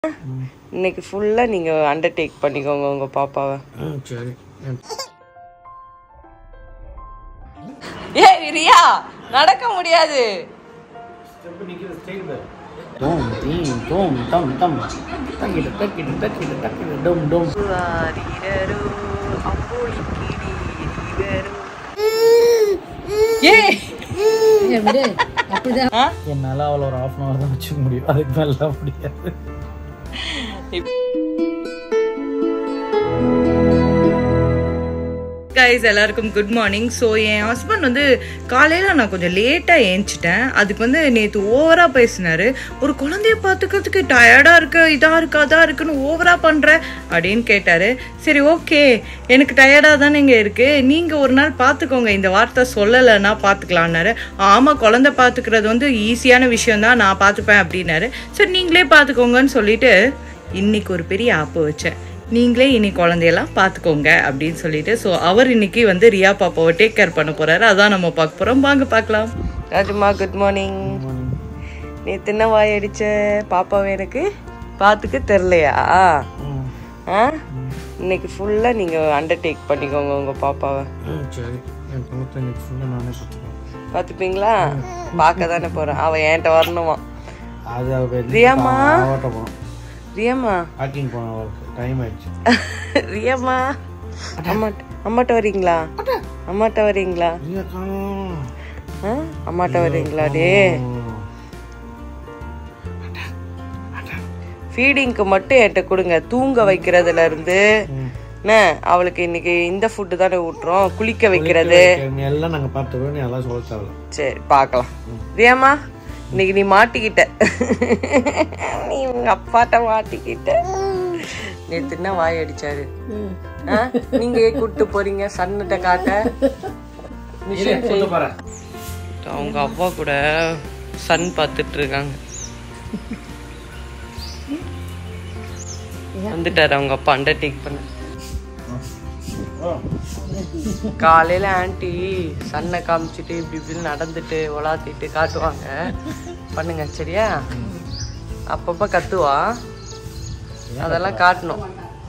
இன்னைக்கு ஃபுல்லா நீங்க அண்டர்டேக் பண்ணிக்கோங்க உங்க பாப்பாவை ம் சரி ஏய் ரியா நடக்க முடியாது தோம் தீம் தோம் தம் தம் தக்கிட்டு தக்கிட்டு தக்கிட்டு தக்கிட்டு டும் டும் ஏய் விடு அப்படிதான் ஆ? என்னால் அவளை ஒரு ஆஃப் அன் ஹவர் தான் வச்சுக்க முடியும் அதுக்கு மேலே முடியாது கைஸ் எல்லாருக்கும் குட் மார்னிங் ஸோ என் ஹஸ்பண்ட் வந்து காலையில் நான் கொஞ்சம் லேட்டாக ஏஞ்சிட்டேன் அதுக்கு வந்து நேற்று ஓவராக பேசினாரு ஒரு குழந்தைய பார்த்துக்கிறதுக்கு டயர்டாக இருக்கு இதாக இருக்கு அதாக இருக்குன்னு ஓவராக பண்ணுற அப்படின்னு கேட்டார் சரி ஓகே எனக்கு டயர்டாக தானே இங்கே இருக்குது நீங்கள் ஒரு நாள் பார்த்துக்கோங்க இந்த வார்த்தை சொல்லலைன்னா பார்த்துக்கலான்னாரு ஆமாம் குழந்தை பார்த்துக்கிறது வந்து ஈஸியான விஷயம் தான் நான் பார்த்துப்பேன் அப்படின்னாரு சரி நீங்களே பார்த்துக்கோங்கன்னு சொல்லிட்டு இன்னைக்கு ஒரு பெரிய ஆப்பு வச்சேன் நீங்களே இனி குழந்தையெல்லாம் பார்த்துக்கோங்க அப்படின்னு சொல்லிட்டு ஸோ அவர் இன்னைக்கு வந்து ரியா பாப்பாவை டேக் கேர் பண்ண போறாரு அதான் நம்ம பார்க்க போறோம் வாங்க பார்க்கலாம் ராஜுமா குட் மார்னிங் நீ தின்ன வாய் அடிச்ச பாப்பாவை எனக்கு பார்த்துக்க தெரிலையா ஆ இன்னைக்கு ஃபுல்லாக நீங்கள் அண்டர்டேக் பண்ணிக்கோங்க உங்கள் பாப்பாவை ம் சரி என் தங்கத்தை இன்னைக்கு ஃபுல்லாக நானே பார்த்துக்குவேன் பார்த்துப்பீங்களா பார்க்க தானே போகிறேன் அவள் என்கிட்ட வரணுமா அது அவ ரியாம்மா. ஓட்ட போனோம் ரியாம்மா வாக்கிங் போனோம் அவளுக்கு டைம் ஆயிடுச்சு ரியாம்மா அம்மாட்ட அம்மாட்ட வரீங்களா அம்மாட்ட வரீங்களா ரியா காணோம் ஆ? அம்மாட்ட வரீங்களா டே ஃபீடிங்க்கு மட்டும் என்கிட்ட கொடுங்க தூங்க வைக்கிறதுல இருந்து என்ன அவளுக்கு இன்னைக்கு இந்த ஃபுட்டு தானே ஊட்டுறோம் குளிக்க வைக்கிறது நீ எல்லாம் நாங்கள் பார்த்துக்குவோம் நீ எல்லாம் சொல்ல தேவையில்ல சரி பார்க்கலாம் ரியாம்மா இன்னைக்கு நீ மாட்டிக்கிட்ட நீ உங்க அப்பாட்ட மாட்டிக்கிட்ட நேத்து என்ன வாய் அடிச்சாரு ஆ? நீங்க ஏன் கூட்டு போறீங்க சன்னிட்ட காட்ட மிஷின் அவங்க அப்பா கூட சன் பார்த்துட்டு இருக்காங்க வந்துட்டாரு அவங்க அப்பா அண்டர்டேக் பண்ண காலையில ஆன்ட்டி சன்னை காமிச்சிட்டு இப்படி இப்படின்னு நடந்துட்டு உலாத்திட்டு காட்டுவாங்க பண்ணுங்க சரியா அப்பப்ப கத்துவா அதெல்லாம் காட்டணும்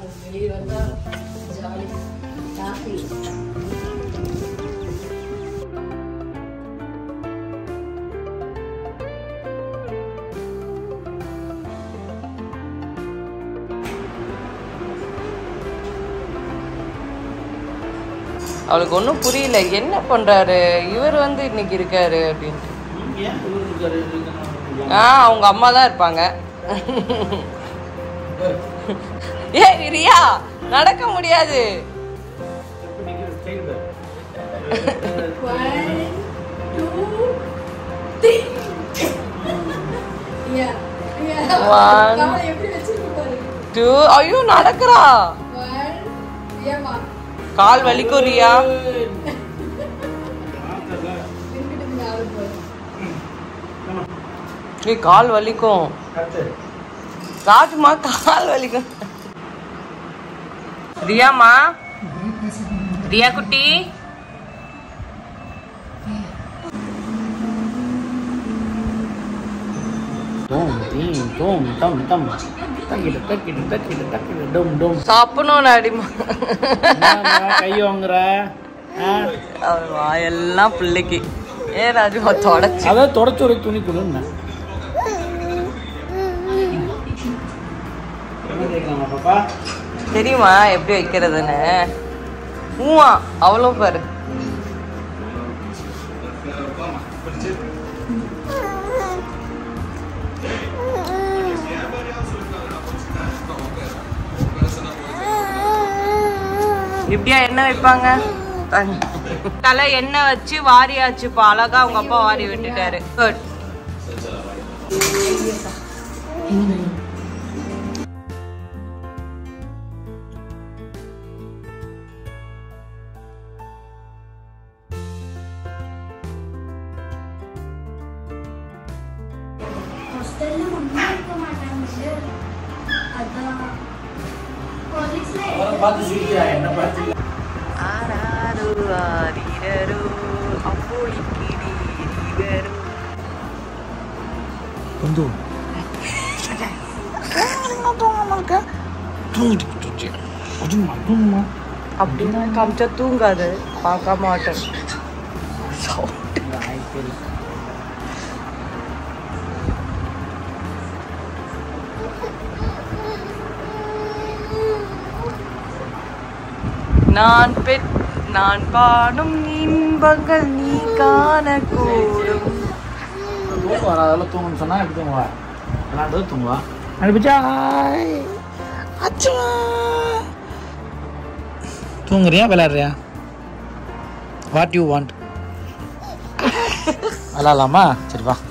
அவளுக்கு ஒன்றும் புரியல என்ன பண்றாரு இவர் வந்து இன்னைக்கு இருக்காரு அப்படின்ட்டு ஆ அவங்க அம்மா தான் இருப்பாங்க ஏ ரியா நடக்க முடியாது One. டூ ஐயோ நடக்கிறா கால் வலிக்கும் ரியா ஏய் கால் வலிக்கும் ராஜுமா கால் வலிக்கும் ரியாமா ரியா குட்டி தோம் தீம் தோம் தம் தம் தக்கிட்டு தக்கிட்டு தக்கிட்டு தக்கிட்டு டும் டும் சாப்பிடணும் அடிமா என்னம்மா, கை வாங்குற ஆ? அவர் வாயெல்லாம் பிள்ளைக்கு ஏ ராஜுமா தொடச்சு அதான் தொடச்சு ஒரு துணி கொடுன்னு பாப்பா தெரியுமா எப்படி வைக்கிறதுன்னு ஊவா அவ்வளோ பாரு இப்படியா எண்ணெய் வைப்பாங்க தண்ணி. தலை எண்ணெய் வச்சு வாரியாச்சுப்பா அழகா அவங்க அப்பா வாரி விட்டுட்டாரு குட் ஹாஸ்டல்ல ஒன்றும் இருக்க மாட்டாங்க அதான் காலேஜ்ல பார்த்து சிரிக்கிறா என்ன பார்த்து ஆராரு ஆரிரரு அம்போலிக்கிடி ரிகரு வந்து தூங்காம இருக்க தூங்கிட்டு தூச்சி கொஞ்சமா தூங்குமா அப்படின்னா காமிச்சா தூங்காது பார்க்காம ஆட்டம் நான் பெற் நான் பாடும் இன்பங்கள் நீ காணக்கூடும் தூக்கம் வர அதெல்லாம் தூங்கணும்னு சொன்னா எப்படி தூங்குவா விளாண்டு தூங்குவா அனுப்பிச்சாய் அச்சா தூங்குறியா விளையாடுறியா வாட் யூ வாண்ட் விளாட்லாமா சரி வா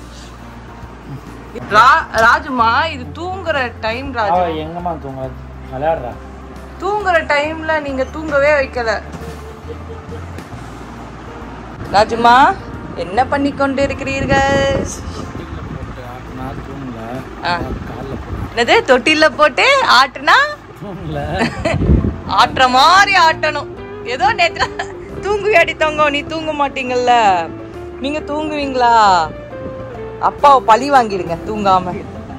ரா- ராஜுமா இது தூங்குற டைம் ராஜு அவ எங்கம்மா தூங்காது விளையாடுறா தூங்குற டைம்ல நீங்க தூங்கவே வைக்கல ராஜுமா என்ன பண்ணி கொண்டு இருக்கிறீர்கள் நான் தூங்கல ஆ. காலில் போட்டு என்னது தொட்டில போட்டு ஆட்டுனா தூங்கல ஆட்டுற மாதிரி ஆட்டணும் ஏதோ நேற்று தூங்குவியாடி தங்கம் நீ தூங்க மாட்டீங்கல்ல நீங்க தூங்குவீங்களா அப்பாவை பழி வாங்கிடுங்க தூங்காம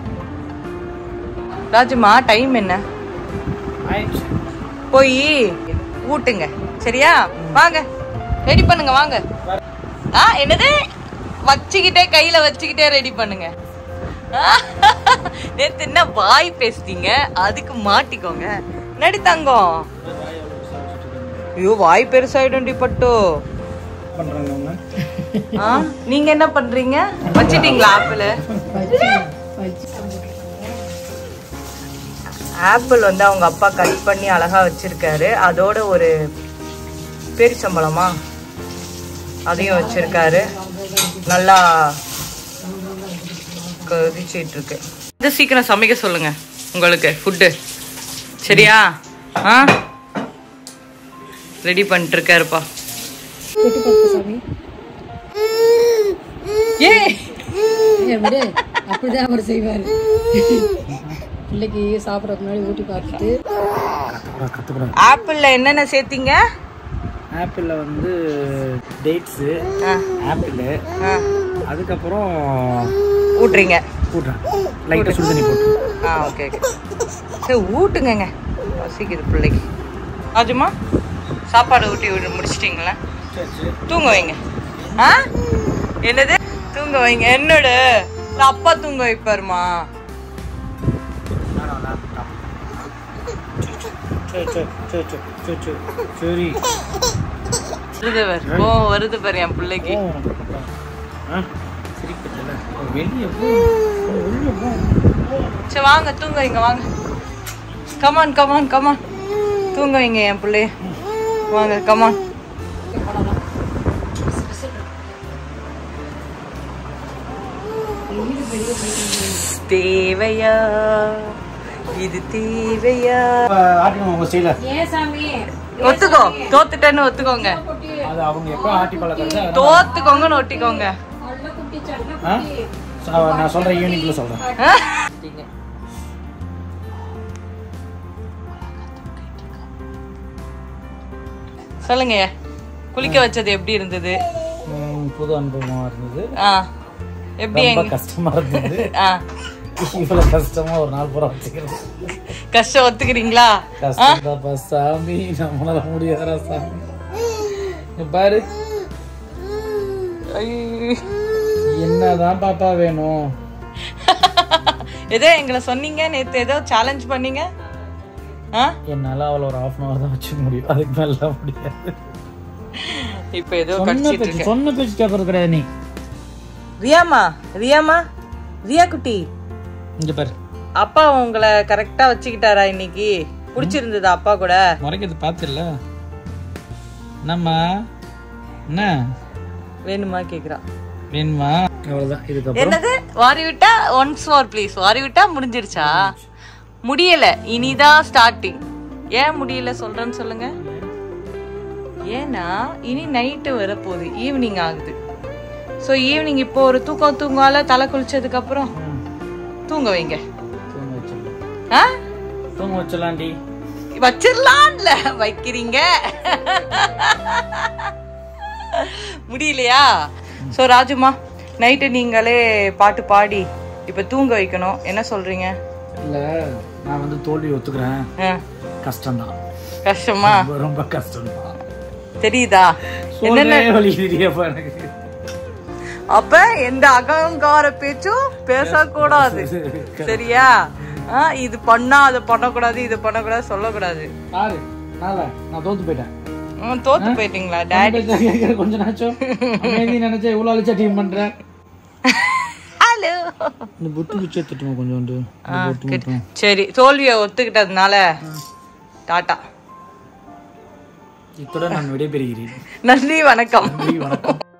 ராஜுமா டைம் என்ன ஆயிடுச்சு போய் ஊட்டுங்க சரியா வாங்க ரெடி பண்ணுங்க வாங்க ஆ என்னது வச்சுக்கிட்டே கையில வச்சுக்கிட்டே ரெடி பண்ணுங்க நேத்து என்ன வாய் பேசுறீங்க அதுக்கு மாட்டிக்கோங்க நடி தங்கம் ஐயோ வாய் பெருசாயிடும்டி பட்டு பண்ணுறாங்க அவங்க ஆ நீங்க என்ன பண்றீங்க வச்சிட்டீங்களா ஆப்பிள் ஆப்பிள் வந்து அவங்க அப்பா கட் பண்ணி அழகா வச்சிருக்காரு அதோட ஒரு பேரிச்சம்பழமா அதையும் வச்சிருக்காரு நல்லா கொதிச்சிட்டு இருக்கு இது சீக்கிரம் சமைக்க சொல்லுங்க உங்களுக்கு ஃபுட்டு சரியா ஆ ரெடி பண்ணிட்டு இருக்காருப்பா தொட்டு பார்த்து சாமி ஏ ஏன் விடு அப்படிதான் அவர் செய்வாரு பிள்ளைக்கு சாப்பிட்றதுக்கு முன்னாடி ஊட்டி பார்த்துட்டு கற்றுக்கூடாது ஆப்பிள்ல என்னென்ன சேர்த்தீங்க ஆப்பிளில் வந்து டேட்ஸு ஆ, ஆப்பிள் ஆ, அதுக்கப்புறம் ஊட்டுறீங்க கூட்டுறேன் லைட்டாக சுடு தண்ணி போட்டு ஆ ஓகே ஓகே சரி ஊட்டுங்கங்க பசிக்குது பிள்ளைக்கு ஆஜுமா சாப்பாடு ஊட்டி விட்டு முடிச்சிட்டிங்களா சரி சரி தூங்க வைங்க ஆ என்னது தூங்க வைங்க என்னோட இல்ல அப்பா தூங்க வைப்பாருமா சரி சரி சரி சரி சரி சரி சரி வருது பாரு ஓ வருது பாரு என் பிள்ளைக்கு ஆ சிரிக்கிறதுல வெளியே போ வெளியே போ சரி வாங்க தூங்க வைங்க வாங்க கமான் கமான் கமான் தூங்க வைங்க என் பிள்ளைய வாங்க கமான் தேவையா இது தேவையா ஆட்டிக்கணும் உங்கள் ஸ்டைல ஏன் சாமி ஒத்துக்கோ தோத்துட்டேன்னு ஒத்துக்கோங்க அது அவங்க எப்போ ஆட்டி பழக்கிறது தோத்துக்கோங்கன்னு ஒட்டிக்கோங்க ஆ ச- நான் சொல்கிறேன் ஈவினிங்கில் சொல்கிறேன் ஆ? சொல்லுங்க குளிக்க வச்சது எப்படி இருந்தது புது அனுபவமாக இருந்தது ஆ எப்படி ரொம்ப எங்க கஷ்டமாக இருந்தது ஆ இவ்வளோ கஷ்டமாக ஒரு நாள் பூரா வச்சுக்கிறது கஷ்டம் ஒத்துக்கிறீங்களா கஷ்டம் தான்ப்பா சாமி நம்மளால முடியாதா சாமி இங்க பாரு ஐயோ. என்னதான் பாப்பா வேணும் ஏதோ எங்களை சொன்னீங்க நேத்து ஏதோ சேலஞ்ச் பண்ணீங்க ஆ என்னால அவளை ஒரு ஹாஃப் அன் அவர் தான் வச்சுக்க முடியும் அதுக்கு மேல முடியாது இப்போ ஏதோ சொன்ன கடிச்சிட்டு பேச்சு இருக்கேன் சொன்ன பேச்சு கேட்கறது கிடையாது நீ ரியாமா ரியாமா ரியா குட்டி இங்க பாரு அப்பா உங்களை கரெக்டா வச்சுக்கிட்டாரா இன்னைக்கு பிடிச்சிருந்ததா அப்பா கூட முறைக்கிறது பார்த்துல என்னம்மா என்ன வேணுமா கேக்குறா வேணுமா அவ்வளவுதான் இதுக்கப்புறம் என்னது வாரி விட்டா ஒன்ஸ் மோர் ப்ளீஸ் வாரி விட்டா முடிஞ்சிருச்சா முடியல இனிதான் ஸ்டார்டிங் ஏன் முடியல சொல்றேன்னு சொல்லுங்க ஏன்னா இனி நைட்டு வரப்போகுது ஈவினிங் ஆகுது ஸோ ஈவினிங் இப்போ ஒரு தூக்கம் தூங்கால தலை குளிச்சதுக்கு அப்புறம் தூங்க வைங்க தூங்க வச்சிடலாம் ஆ தூங்க வச்சிடலாண்டி வச்சிடலாம்ல வைக்கிறீங்க முடியலையா ஸோ ராஜுமா நைட்டு நீங்களே பாட்டு பாடி இப்போ தூங்க வைக்கணும் என்ன சொல்றீங்க இல்ல நான் வந்து தோல்வி ஒத்துக்கிறேன் ஆ, கஷ்டம்தான் கஷ்டமா ரொம்ப ரொம்ப கஷ்டம்தான் தெரியுதா என்னென்ன வலிக்குதுடியப்பா எனக்கு அப்ப எந்த அகங்கார பேச்சும் பேசக்கூடாது சரியா ஆ, இது பண்ணா அதை பண்ணக்கூடாது இது பண்ணக்கூடாது சொல்லக்கூடாது யாரு நாள நான் தோத்து போயிட்டேன் ம், தோத்து போயிட்டீங்களா டேடி கேட்கற கொஞ்ச நாச்சும் அமைதி நினைச்சா இவ்வளவு அழிச்சா டீம் பண்ற ஹலோ இந்த புட்டு குச்சி எடுத்துட்டுமா கொஞ்சோண்டு இந்த புட்டு மட்டும் சரி தோல்வியை ஒத்துக்கிட்டதுனால டாட்டா இத்துடன் நான் விடைபெறுகிறேன் நன்றி வணக்கம் நன்றி வணக்கம்